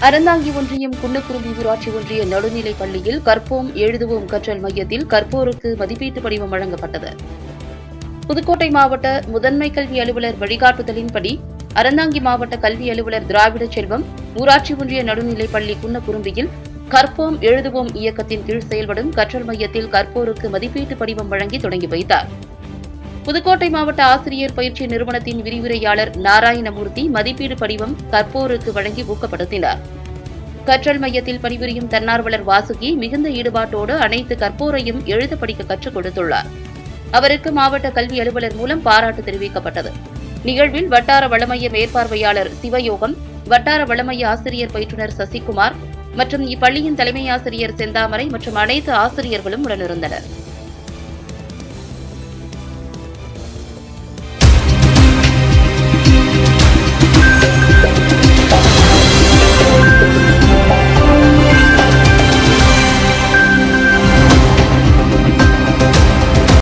அறந்தாங்கி ஒன்றியம் குன்னக்குரும்பி ஊராட்சி ஒன்றிய நடுநிலைப் பள்ளியில் கற்போம் எழுதுவோம் கற்றல் மையத்தில் கற்போருக்கு மதிப்பீட்டு படிவம் வழங்கப்பட்டது புதுக்கோட்டை மாவட்ட முதன்மை கல்வி அலுவலர் வழிகாட்டுதலின்படி அறந்தாங்கி மாவட்ட கல்வி அலுவலர் திராவிட செல்வம் ஊராட்சி ஒன்றிய நடுநிலைப் பள்ளி குன்னக்குரும்பியில் கற்போம் எழுதுவோம் இயக்கத்தின் கீழ் செயல்படும் கற்றல் மையத்தில் கற்போருக்கு மதிப்பீட்டு படிவம் வழங்கி தொடங்கி வைத்தார் புதுக்கோட்டை மாவட்ட ஆசிரியர் பயிற்சி நிறுவனத்தின் விரிவுரையாளர் நாராயணமூர்த்தி மதிப்பீடு படிவம் கற்போருக்கு வழங்கி ஊக்கப்படுத்தினார் கற்றல் மையத்தில் பணிபுரியும் தன்னார்வலர் வாசுகி மிகுந்த ஈடுபாட்டோடு அனைத்து கற்போரையும் எழுத படிக்க கற்றுக் கொடுத்துள்ளார் அவருக்கு மாவட்ட கல்வி அலுவலர் மூலம் பாராட்டு தெரிவிக்கப்பட்டது நிகழ்வில் வட்டார வளமைய மேற்பார்வையாளர் சிவயோகம் வட்டார வளமைய ஆசிரியர் பயிற்றுனர் சசிகுமார் மற்றும் இப்பள்ளியின் தலைமை ஆசிரியர் செந்தாமரை மற்றும் அனைத்து ஆசிரியர்களும் உடனிருந்தனர்